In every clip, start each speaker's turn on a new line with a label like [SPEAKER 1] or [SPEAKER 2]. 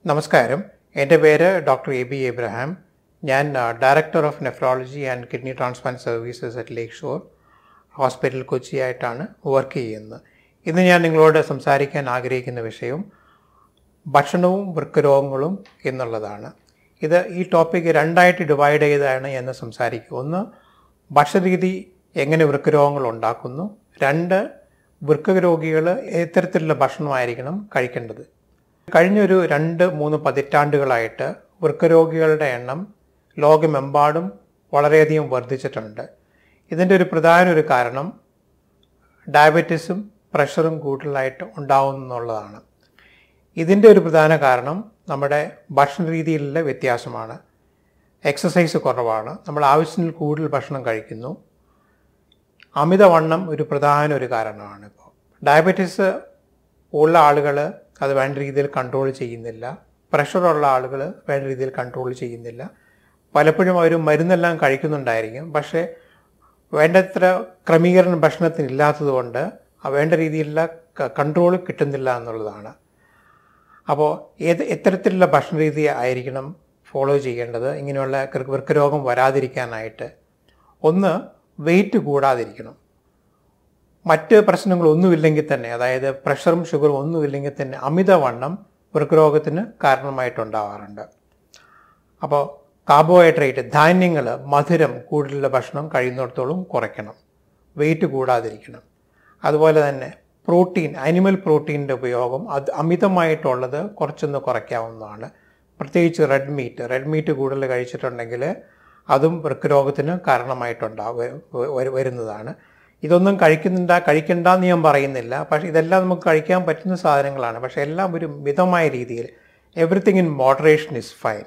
[SPEAKER 1] നമസ്കാരം എൻ്റെ പേര് ഡോക്ടർ എ ബി എബ്രഹാം ഞാൻ director of nephrology and kidney transplant services at lake shore hospital കൊച്ചിയായിട്ടാണ് വർക്ക് ചെയ്യുന്നത് ഇന്ന് ഞാൻ നിങ്ങളോട് സംസാരിക്കാൻ ആഗ്രഹിക്കുന്ന വിഷയം ഭക്ഷണവും വൃക്കരോഗങ്ങളും എന്നുള്ളതാണ് ഇത് ഈ ടോപ്പിക്ക് രണ്ടായിട്ട് ഡിവൈഡ് ചെയ്താണ് എന്ന് സംസാരിക്കുക ഒന്ന് ഭക്ഷണരീതി എങ്ങനെ വൃക്കരോഗങ്ങൾ ഉണ്ടാക്കുന്നു രണ്ട് വൃക്ക രോഗികൾ എത്തരത്തിലുള്ള ഭക്ഷണമായിരിക്കണം കഴിക്കേണ്ടത് കഴിഞ്ഞൊരു രണ്ട് മൂന്ന് പതിറ്റാണ്ടുകളായിട്ട് വൃക്കരോഗികളുടെ എണ്ണം ലോകമെമ്പാടും വളരെയധികം വർദ്ധിച്ചിട്ടുണ്ട് ഇതിൻ്റെ ഒരു പ്രധാന ഒരു കാരണം ഡയബറ്റീസും പ്രഷറും കൂടുതലായിട്ട് ഉണ്ടാവുന്നു എന്നുള്ളതാണ് ഇതിൻ്റെ ഒരു പ്രധാന കാരണം നമ്മുടെ ഭക്ഷണ രീതിയിലുള്ള വ്യത്യാസമാണ് എക്സസൈസ് കുറവാണ് നമ്മൾ ആവശ്യത്തിൽ കൂടുതൽ ഭക്ഷണം കഴിക്കുന്നു അമിതവണ്ണം ഒരു പ്രധാന ഒരു കാരണമാണ് ഇപ്പോൾ ഡയബറ്റീസ് ഉള്ള ആളുകൾ അത് വേണ്ട രീതിയിൽ കൺട്രോൾ ചെയ്യുന്നില്ല പ്രഷറുള്ള ആളുകൾ വേണ്ട രീതിയിൽ കൺട്രോൾ ചെയ്യുന്നില്ല പലപ്പോഴും അവർ മരുന്നെല്ലാം കഴിക്കുന്നുണ്ടായിരിക്കും പക്ഷേ വേണ്ടത്ര ക്രമീകരണം ഭക്ഷണത്തിന് ഇല്ലാത്തതുകൊണ്ട് വേണ്ട രീതിയിലുള്ള കൺട്രോൾ കിട്ടുന്നില്ല എന്നുള്ളതാണ് അപ്പോൾ ഏത് എത്തരത്തിലുള്ള ഭക്ഷണ രീതി ആയിരിക്കണം ഫോളോ ചെയ്യേണ്ടത് ഇങ്ങനെയുള്ള വൃക്കരോഗം വരാതിരിക്കാനായിട്ട് ഒന്ന് വെയിറ്റ് കൂടാതിരിക്കണം മറ്റ് പ്രശ്നങ്ങളൊന്നുമില്ലെങ്കിൽ തന്നെ അതായത് പ്രഷറും ഷുഗറും ഒന്നുമില്ലെങ്കിൽ തന്നെ അമിതവണ്ണം വൃക്കരോഗത്തിന് കാരണമായിട്ടുണ്ടാവാറുണ്ട് അപ്പോൾ കാർബോഹൈഡ്രേറ്റ് ധാന്യങ്ങൾ മധുരം കൂടുതലുള്ള ഭക്ഷണം കഴിയുന്നിടത്തോളം കുറയ്ക്കണം വെയിറ്റ് കൂടാതിരിക്കണം അതുപോലെ തന്നെ പ്രോട്ടീൻ അനിമൽ പ്രോട്ടീൻ്റെ ഉപയോഗം അത് അമിതമായിട്ടുള്ളത് കുറച്ചൊന്ന് കുറയ്ക്കാവുന്നതാണ് പ്രത്യേകിച്ച് റെഡ് മീറ്റ് റെഡ് മീറ്റ് കൂടുതൽ കഴിച്ചിട്ടുണ്ടെങ്കിൽ അതും വൃക്കരോഗത്തിന് കാരണമായിട്ടുണ്ടാവും വരുന്നതാണ് ഇതൊന്നും കഴിക്കുന്നുണ്ട കഴിക്കണ്ടെന്ന് ഞാൻ പറയുന്നില്ല പക്ഷേ ഇതെല്ലാം നമുക്ക് കഴിക്കാൻ പറ്റുന്ന സാധനങ്ങളാണ് പക്ഷേ എല്ലാം ഒരു മിതമായ രീതിയിൽ everything in moderation is fine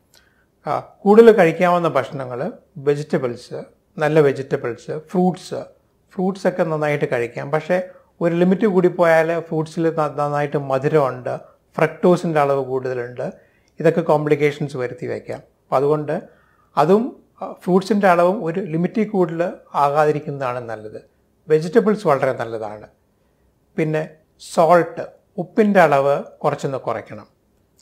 [SPEAKER 1] കൂടുതൽ കഴിക്കാവുന്ന ഭക്ഷണങ്ങൾ വെജിറ്റബിൾസ് നല്ല വെജിറ്റബിൾസ് ഫ്രൂട്ട്സ് ഫ്രൂട്ട്സ് ഒക്കെ നന്നായിട്ട് കഴിക്കാം പക്ഷേ ഒരു ലിമിറ്റ് കൂടി പോയാൽ ഫ്രൂട്ട്സിൽ നന്നായിട്ട് മധുരമുണ്ട് ഫ്രക്ടോസിൻ്റെ അളവ് കൂടുതലുണ്ട് ഇതൊക്കെ കോംപ്ലിക്കേഷൻസ് വരുത്തി വയ്ക്കാം അപ്പം അതുകൊണ്ട് അതും ഫ്രൂട്ട്സിൻ്റെ അളവും ഒരു ലിമിറ്റിൽ കൂടുതൽ ആകാതിരിക്കുന്നതാണ് നല്ലത് വെജിറ്റബിൾസ് വളരെ നല്ലതാണ് പിന്നെ സോൾട്ട് ഉപ്പിൻ്റെ അളവ് കുറച്ചൊന്ന് കുറയ്ക്കണം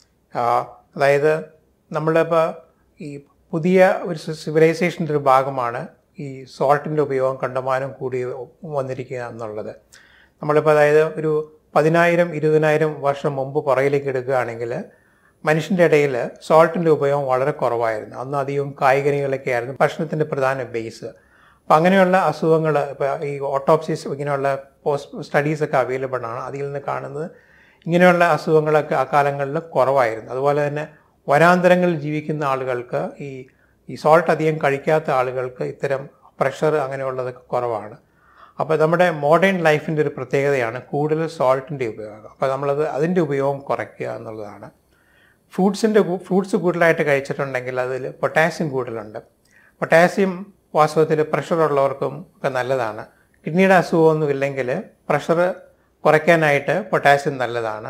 [SPEAKER 1] അതായത് നമ്മളിപ്പോൾ ഈ പുതിയ ഒരു സിവിലൈസേഷൻ്റെ ഒരു ഭാഗമാണ് ഈ സോൾട്ടിൻ്റെ ഉപയോഗം കണ്ടമാനം കൂടി വന്നിരിക്കുക എന്നുള്ളത് നമ്മളിപ്പോൾ അതായത് ഒരു പതിനായിരം ഇരുപതിനായിരം വർഷം മുമ്പ് പുറകിലേക്ക് എടുക്കുകയാണെങ്കിൽ മനുഷ്യൻ്റെ ഇടയിൽ സോൾട്ടിൻ്റെ ഉപയോഗം വളരെ കുറവായിരുന്നു അന്ന് അധികം കായികനികളൊക്കെ ആയിരുന്നു ഭക്ഷണത്തിൻ്റെ പ്രധാന ബേസ് അപ്പം അങ്ങനെയുള്ള അസുഖങ്ങൾ ഇപ്പോൾ ഈ ഓട്ടോപ്സീസ് ഇങ്ങനെയുള്ള പോസ്റ്റ് സ്റ്റഡീസൊക്കെ അവൈലബിൾ ആണ് അതിൽ നിന്ന് കാണുന്നത് ഇങ്ങനെയുള്ള അസുഖങ്ങളൊക്കെ ആ കാലങ്ങളിൽ കുറവായിരുന്നു അതുപോലെ തന്നെ വനാന്തരങ്ങളിൽ ജീവിക്കുന്ന ആളുകൾക്ക് ഈ ഈ സോൾട്ട് അധികം കഴിക്കാത്ത ആളുകൾക്ക് ഇത്തരം പ്രഷർ അങ്ങനെയുള്ളതൊക്കെ കുറവാണ് അപ്പോൾ നമ്മുടെ മോഡേൺ ലൈഫിൻ്റെ ഒരു പ്രത്യേകതയാണ് കൂടുതൽ സോൾട്ടിൻ്റെ ഉപയോഗം അപ്പോൾ നമ്മളത് അതിൻ്റെ ഉപയോഗം കുറയ്ക്കുക എന്നുള്ളതാണ് ഫ്രൂട്ട്സിൻ്റെ ഫ്രൂട്ട്സ് കൂടുതലായിട്ട് കഴിച്ചിട്ടുണ്ടെങ്കിൽ അതിൽ പൊട്ടാസ്യം കൂടുതലുണ്ട് പൊട്ടാസ്യം വാസ്തവത്തിൽ പ്രഷർ ഉള്ളവർക്കും ഒക്കെ നല്ലതാണ് കിഡ്നിയുടെ അസുഖമൊന്നും ഇല്ലെങ്കിൽ പ്രഷർ കുറയ്ക്കാനായിട്ട് പൊട്ടാസ്യം നല്ലതാണ്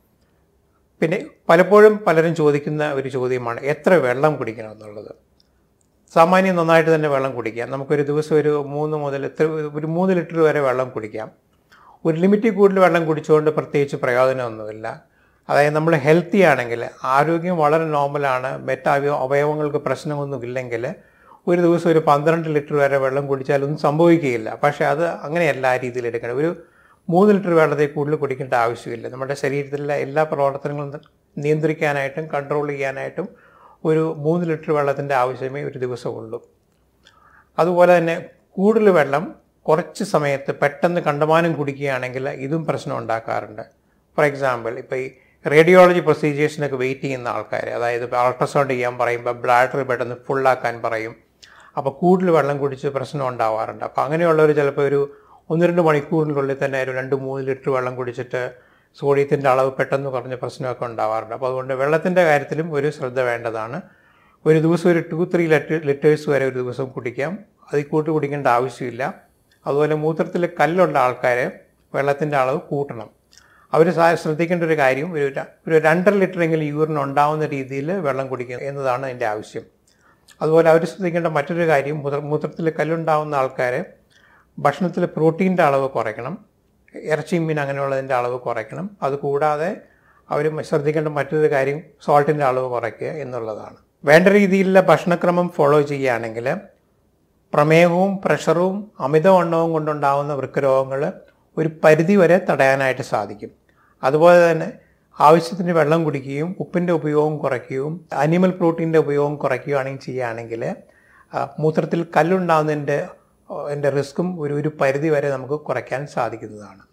[SPEAKER 1] പിന്നെ പലപ്പോഴും പലരും ചോദിക്കുന്ന ഒരു ചോദ്യമാണ് എത്ര വെള്ളം കുടിക്കണം എന്നുള്ളത് സാമാന്യം നന്നായിട്ട് തന്നെ വെള്ളം കുടിക്കാം നമുക്കൊരു ദിവസം ഒരു മൂന്ന് മുതൽ എത്ര ഒരു മൂന്ന് ലിറ്റർ വരെ വെള്ളം കുടിക്കാം ഒരു ലിമിറ്റിൽ കൂടുതൽ വെള്ളം കുടിച്ചുകൊണ്ട് പ്രത്യേകിച്ച് പ്രയോജനമൊന്നുമില്ല അതായത് നമ്മൾ ഹെൽത്തി ആണെങ്കിൽ ആരോഗ്യം വളരെ നോർമലാണ് മറ്റ് അവയവങ്ങൾക്ക് പ്രശ്നമൊന്നുമില്ലെങ്കിൽ ഒരു ദിവസം ഒരു പന്ത്രണ്ട് ലിറ്റർ വരെ വെള്ളം കുടിച്ചാലൊന്നും സംഭവിക്കുകയില്ല പക്ഷേ അത് അങ്ങനെയല്ല ആ രീതിയിൽ എടുക്കണം ഒരു മൂന്ന് ലിറ്റർ വെള്ളത്തിൽ കൂടുതൽ കുടിക്കേണ്ട ആവശ്യമില്ല നമ്മുടെ ശരീരത്തിലെ എല്ലാ പ്രവർത്തനങ്ങളും നിയന്ത്രിക്കാനായിട്ടും കൺട്രോൾ ചെയ്യാനായിട്ടും ഒരു മൂന്ന് ലിറ്റർ വെള്ളത്തിൻ്റെ ആവശ്യമേ ഒരു ദിവസമുള്ളൂ അതുപോലെ തന്നെ കൂടുതൽ വെള്ളം കുറച്ച് സമയത്ത് പെട്ടെന്ന് കണ്ടമാനം കുടിക്കുകയാണെങ്കിൽ ഇതും പ്രശ്നം ഉണ്ടാക്കാറുണ്ട് ഫോർ എക്സാമ്പിൾ ഇപ്പോൾ ഈ റേഡിയോളജി പ്രൊസീജിയേഴ്സിനൊക്കെ വെയിറ്റ് ചെയ്യുന്ന ആൾക്കാർ അതായത് അൾട്രാസൗണ്ട് ചെയ്യാൻ പറയുമ്പോൾ ബ്ലാഡർ പെട്ടെന്ന് ഫുള്ളാക്കാൻ പറയും അപ്പോൾ കൂടുതൽ വെള്ളം കുടിച്ച് പ്രശ്നം ഉണ്ടാവാറുണ്ട് അപ്പോൾ അങ്ങനെയുള്ളവർ ചിലപ്പോൾ ഒരു ഒന്ന് രണ്ട് മണിക്കൂറിനുള്ളിൽ തന്നെ ഒരു രണ്ട് മൂന്ന് ലിറ്റർ വെള്ളം കുടിച്ചിട്ട് സോഡിയത്തിൻ്റെ അളവ് പെട്ടെന്ന് കുറഞ്ഞ പ്രശ്നമൊക്കെ ഉണ്ടാവാറുണ്ട് അപ്പോൾ അതുകൊണ്ട് വെള്ളത്തിൻ്റെ കാര്യത്തിലും ഒരു ശ്രദ്ധ വേണ്ടതാണ് ഒരു ദിവസം ഒരു ടു ത്രീ ലിറ്റർ ലിറ്റേഴ്സ് വരെ ഒരു ദിവസം കുടിക്കാം അതിൽ കൂട്ടി കുടിക്കേണ്ട ആവശ്യമില്ല അതുപോലെ മൂത്രത്തിൽ കല്ലുള്ള ആൾക്കാർ വെള്ളത്തിൻ്റെ അളവ് കൂട്ടണം അവർ ശ്രദ്ധിക്കേണ്ട ഒരു കാര്യം ഒരു ഒരു രണ്ടര ലിറ്ററെങ്കിലും യൂറിൻ ഉണ്ടാവുന്ന രീതിയിൽ വെള്ളം കുടിക്കുക എന്നതാണ് അതിൻ്റെ ആവശ്യം അതുപോലെ അവർ ശ്രദ്ധിക്കേണ്ട മറ്റൊരു കാര്യം മൂത്രത്തിൽ കല്ലുണ്ടാവുന്ന ആൾക്കാർ ഭക്ഷണത്തിൽ പ്രോട്ടീൻ്റെ അളവ് കുറയ്ക്കണം ഇറച്ചി മീൻ അങ്ങനെയുള്ളതിൻ്റെ അളവ് കുറയ്ക്കണം അതുകൂടാതെ അവർ ശ്രദ്ധിക്കേണ്ട മറ്റൊരു കാര്യം സോൾട്ടിൻ്റെ അളവ് കുറയ്ക്കുക എന്നുള്ളതാണ് വേണ്ട രീതിയിലുള്ള ഭക്ഷണക്രമം ഫോളോ ചെയ്യുകയാണെങ്കിൽ പ്രമേഹവും പ്രഷറും അമിതവണ്ണവും കൊണ്ടുണ്ടാകുന്ന വൃക്കരോഗങ്ങൾ ഒരു പരിധി വരെ തടയാനായിട്ട് സാധിക്കും അതുപോലെ തന്നെ ആവശ്യത്തിന് വെള്ളം കുടിക്കുകയും ഉപ്പിൻ്റെ ഉപയോഗം കുറയ്ക്കുകയും അനിമൽ പ്രോട്ടീൻ്റെ ഉപയോഗം കുറയ്ക്കുകയാണെങ്കിൽ ചെയ്യുകയാണെങ്കിൽ ആ, മൂത്രത്തിൽ കല്ലുണ്ടാകുന്നതിൻ്റെ എൻ്റെ റിസ്ക്കും ഒരു ഒരു പരിധി വരെ നമുക്ക് കുറയ്ക്കാൻ സാധിക്കുന്നതാണ്